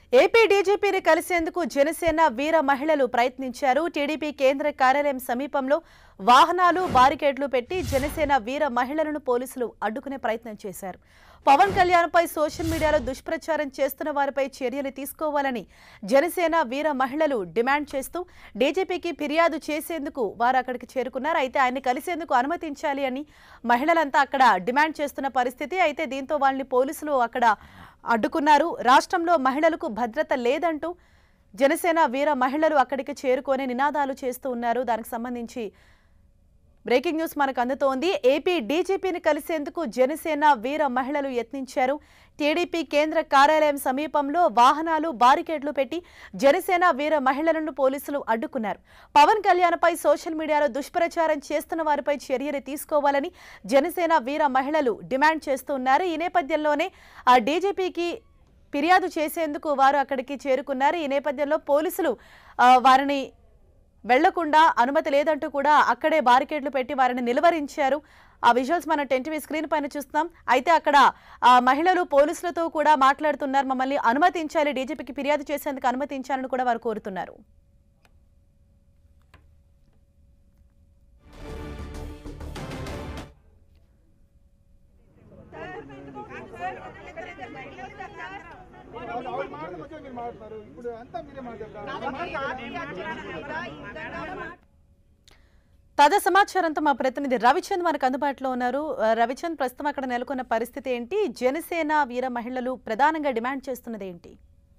AP డీజీపీని కలిసేందుకు జనసేన వీర మహిళలు ప్రయత్నించారు టీడీపీ కేంద్ర కార్యాలయం సమీపంలో వాహనాలు బారికేడ్లు పెట్టి జనసేన వీర మహిళలను పోలీసులు అడ్డుకునే ప్రయత్నం చేశారు పవన్ కళ్యాణ్పై సోషల్ మీడియాలో దుష్ప్రచారం చేస్తున్న వారిపై చర్యలు తీసుకోవాలని జనసేన వీర మహిళలు డిమాండ్ చేస్తూ డీజీపీకి ఫిర్యాదు చేసేందుకు వారు అక్కడికి చేరుకున్నారు అయితే ఆయన్ని కలిసేందుకు అనుమతించాలి అని మహిళలంతా అక్కడ డిమాండ్ చేస్తున్న పరిస్థితి అయితే దీంతో వాళ్ళని పోలీసులు అక్కడ అడ్డుకున్నారు రాష్ట్రంలో మహిళలకు భద్రత లేదంటూ జనసేన వీర మహిళలు అక్కడికి చేరుకొని నినాదాలు చేస్తూ ఉన్నారు దానికి సంబంధించి బ్రేకింగ్ న్యూస్ మనకు అందుతోంది ఏపీ డీజీపీని కలిసేందుకు జనసేన వీర మహిళలు యత్నించారు టీడీపీ కేంద్ర కార్యాలయం సమీపంలో వాహనాలు బారికేడ్లు పెట్టి జనసేన వీర మహిళలను పోలీసులు అడ్డుకున్నారు పవన్ కళ్యాణ్పై సోషల్ మీడియాలో దుష్ప్రచారం చేస్తున్న వారిపై చర్యలు తీసుకోవాలని జనసేన వీర మహిళలు డిమాండ్ చేస్తున్నారు ఈ నేపథ్యంలోనే ఆ డీజీపీకి ఫిర్యాదు చేసేందుకు వారు అక్కడికి చేరుకున్నారు ఈ నేపథ్యంలో పోలీసులు ఆ, వారిని వెళ్లకుండా అనుమతి లేదంటూ కూడా అక్కడే బారికేడ్లు పెట్టి వారిని నిలువరించారు ఆ విజువల్స్ మనం టెన్ టీవీ స్క్రీన్ పైన చూస్తున్నాం అయితే అక్కడ ఆ మహిళలు పోలీసులతో కూడా మాట్లాడుతున్నారు మమ్మల్ని అనుమతించాలి డీజీపీకి ఫిర్యాదు చేసేందుకు అనుమతించాలని కూడా వారు కోరుతున్నారు ఆవిడ మాటల మధ్య మీరు మాట్లాడతారు ఇప్పుడు అంతా మీరే మాట్లాడతారు తాజా సమాచారంతో మా ప్రతినిధి రవిచంద్ మనకు అందుబాటులో ఉన్నారు ఆ, రవిచంద్ ప్రస్తుతం అక్కడ నెలకొన్న పరిస్థితి ఏంటి జనసేన వీర మహిళలు ప్రధానంగా డిమాండ్ చేస్తున్నది ఏంటి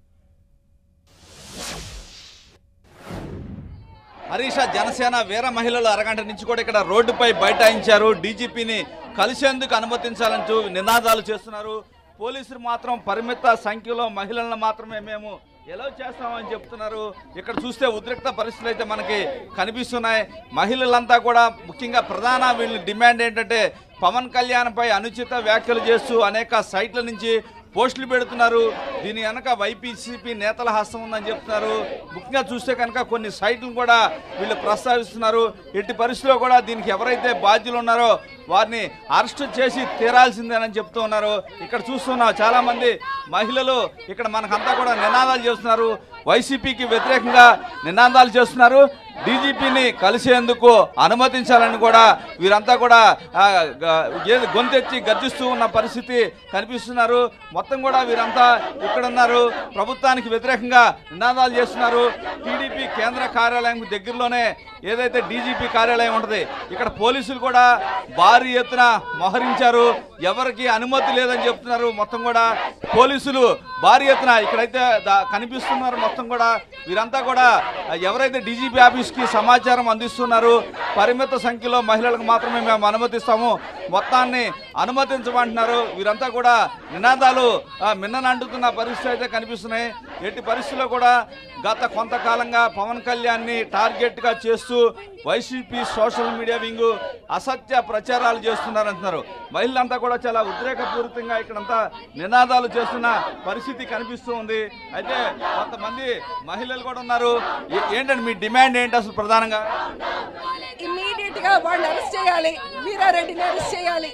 హరీష జనసేన వీర మహిళలు అరగంట నుంచి కూడా ఇక్కడ రోడ్డుపై బైఠాయించారు డీజీపీని కలిసేందుకు అనుమతించాలంటూ నినాదాలు చేస్తున్నారు పోలీసులు మాత్రం పరిమిత సంఖ్యలో మహిళలను మాత్రమే మేము ఎలా చేస్తామని చెప్తున్నారు ఇక్కడ చూస్తే ఉద్రిక్త పరిస్థితులు అయితే మనకి కనిపిస్తున్నాయి మహిళలంతా కూడా ముఖ్యంగా ప్రధాన వీళ్ళ డిమాండ్ ఏంటంటే పవన్ కళ్యాణ్పై అనుచిత వ్యాఖ్యలు చేస్తూ అనేక సైట్ల నుంచి పోస్టులు పెడుతున్నారు దీని వెనక వైపీసీపీ నేతల హస్తం ఉందని చెప్తున్నారు ముఖ్యంగా చూస్తే కనుక కొన్ని సైట్లను కూడా వీళ్ళు ప్రస్తావిస్తున్నారు ఎట్టి పరిస్థితిలో కూడా దీనికి ఎవరైతే బాధ్యులు ఉన్నారో వారిని అరెస్ట్ చేసి తీరాల్సిందేనని చెప్తూ ఉన్నారు ఇక్కడ చూస్తున్నాం చాలా మంది మహిళలు ఇక్కడ మనకంతా కూడా నినాదాలు చేస్తున్నారు వైసీపీకి వ్యతిరేకంగా నినాదాలు చేస్తున్నారు డీజీపీని కలిసేందుకు అనుమతించాలని కూడా వీరంతా కూడా ఆ, గ- ఏది గొంతెత్తి గర్జిస్తూ ఉన్న పరిస్థితి కనిపిస్తున్నారు మొత్తం కూడా వీరంతా ఇక్కడ ఉన్నారు ప్రభుత్వానికి వ్యతిరేకంగా నినాదాలు చేస్తున్నారు టీడీపీ కేంద్ర కార్యాలయం దగ్గరలోనే ఏదైతే డీజీపీ కార్యాలయం ఉంటుంది ఇక్కడ పోలీసులు కూడా భారీ ఎత్తున మోహరించారు ఎవరికి అనుమతి లేదని చెప్తున్నారు మొత్తం కూడా పోలీసులు భారీ ఎత్తున ఇక్కడైతే దా- కనిపిస్తున్నారు మొత్తం కూడా వీరంతా కూడా ఆ, ఎవరైతే డీజీపీ ఆఫీస్కి సమాచారం అందిస్తున్నారు పరిమిత సంఖ్యలో మహిళలకు మాత్రమే మేము అనుమతిస్తాము మొత్తాన్ని అనుమతించమంటున్నారు వీరంతా కూడా నినాదాలు ఆ, మిన్ననంటుతున్న పరిస్థితి అయితే కనిపిస్తున్నాయి ఎట్టి పరిస్థితుల్లో కూడా గత కొంతకాలంగా పవన్ కళ్యాణ్ని టార్గెట్గా చేస్తూ వైసీపీ సోషల్ మీడియా వింగ్ అసత్య ప్రచారాలు చేస్తున్నారంటున్నారు మహిళలంతా కూడా చాలా ఉద్రేకపూరితంగా ఇక్కడంతా నినాదాలు చేస్తున్న పరిస్థితి కనిపిస్తూ ఉంది అయితే కొంతమంది మహిళలు కూడా ఉన్నారు ఏ- ఏంటంటే మీ డిమాండ్ ఏంటి అసలు ప్రధానంగా ఇమ్మీడియట్ గా వాళ్ళని అరెస్ట్ చేయాలి వీరారెడ్డిని అరెస్ట్ చేయాలి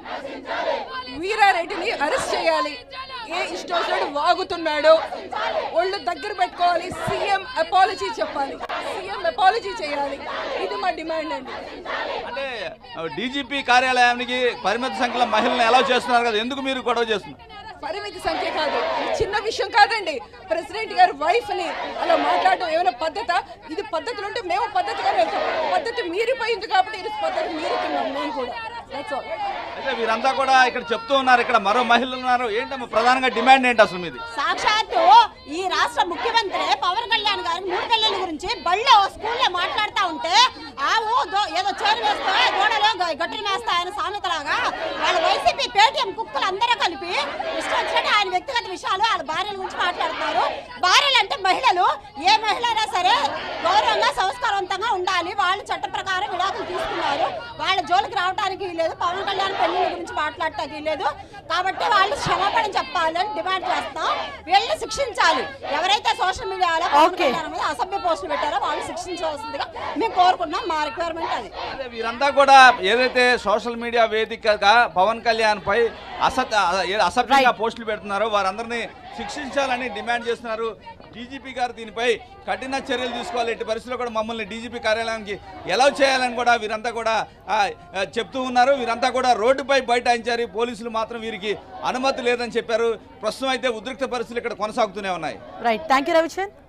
వీరారెడ్డిని అరెస్ట్ చేయాలి ఏ ఇష్టం వాగుతున్నాడు ఒళ్ళు దగ్గర పెట్టుకోవాలి సీఎం అపాలజీ చెప్పాలి సీఎం అపాలజీ చేయాలి ఇది మా డిమాండ్ అండి అంటే డీజీపీ కార్యాలయానికి పరిమిత సంఖ్యలో మహిళలను ఎలా చేస్తున్నారు కదా ఎందుకు మీరు గొడవ చేస్తున్నారు పరిమితి సంఖ్య కాదు ఇది చిన్న విషయం కాదండి ప్రెసిడెంట్ గారి వైఫ్ ని అలా మాట్లాడడం ఏమైనా పద్ధత ఇది పద్ధతులు ఉంటే మేము పద్ధతిగా వెళ్తాం పద్ధతి మీరిపోయింది కాబట్టి ఇది పద్ధతి మీరుతున్నాం మేము కూడా That's all. అయితే వీరంతా కూడా ఇక్కడ చెప్తూ ఉన్నారు ఇక్కడ మరో మహిళలు ఉన్నారు ఏంటమ్మా ప్రధానంగా డిమాండ్ ఏంటి అసలు మీది సాక్షాత్తు ఈ రాష్ట్ర ముఖ్యమంత్రి పవన్ కళ్యాణ్ గారు మూడు పిల్లల గురించి బళ్ళో స్కూల్లో మాట్లాడుతూ ఉంటే ఆవు దో- ఏదో చేరు వేస్తే గోడలో గ- గట్టులు వేస్తాయని సామెతలాగా వాళ్ళ వైసీపీ పేటీఎం కుక్కలు అందరూ కలిపి ఇష్టం వచ్చినట్టు ఆయన వ్యక్తిగత విషయాలు వాళ్ళ భార్యల గురించి మాట్లాడుతున్నారు భార్యలు అంటే మహిళలు ఏ మహిళ అయినా సరే గౌరవంగా సంస్కారవంతంగా ఉండాలి వాళ్ళు చట్ట ప్రకారం విడాకులు తీసుకున్నారు వాళ్ళ జోలికి రావడానికి లేదు పవన్ కళ్యాణ్ పెళ్లి గురించి మాట్లాడటానికి లేదు కాబట్టి వాళ్ళు క్షమాపణ చెప్పాలని డిమాండ్ చేస్తాం వీళ్ళని శిక్షించాలి ఎవరైతే సోషల్ మీడియాలో పవన్ Okay. కళ్యాణ్ మీద అసభ్య పోస్టులు పెట్టారో వాళ్ళు శిక్షించవలసిందిగా మేము కోరుకున్నాం మా రిక్వైర్మెంట్ అది అదే వీరంతా కూడా ఏదైతే సోషల్ మీడియా వేదికగా పవన్ కళ్యాణ్ పై అసత్ అసభ్యంగా పోస్టులు పెడుతున్నారో వారందరినీ శిక్షించాలని డిమాండ్ చేస్తున్నారు డీజీపీ గారు దీనిపై కఠిన చర్యలు తీసుకోవాలి ఎట్టి పరిస్థితుల్లో కూడా మమ్మల్ని డీజీపీ కార్యాలయానికి ఎలా చేయాలని కూడా వీరంతా కూడా ఆ, ఆ, చెప్తూ ఉన్నారు వీరంతా కూడా రోడ్డుపై బైఠాయించారు పోలీసులు మాత్రం వీరికి అనుమతి లేదని చెప్పారు ప్రస్తుతం అయితే ఉద్రిక్త పరిస్థితులు ఇక్కడ కొనసాగుతూనే ఉన్నాయి రైట్ థ్యాంక్ యూ రవిచంద్